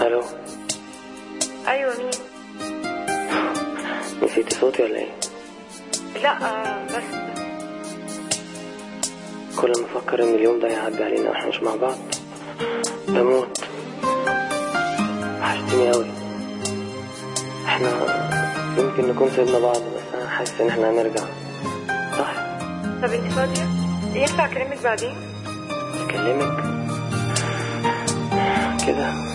الو ايوه مين نسيتي صوتي ولا ايه لا آه بس كل ما افكر ان اليوم ده يعدي علينا واحنا مش مع بعض بموت وحشتني قوي احنا يمكن نكون سيبنا بعض بس انا حاسس ان احنا هنرجع صح طب انت فاضيه ينفع اكلمك بعدين اكلمك كده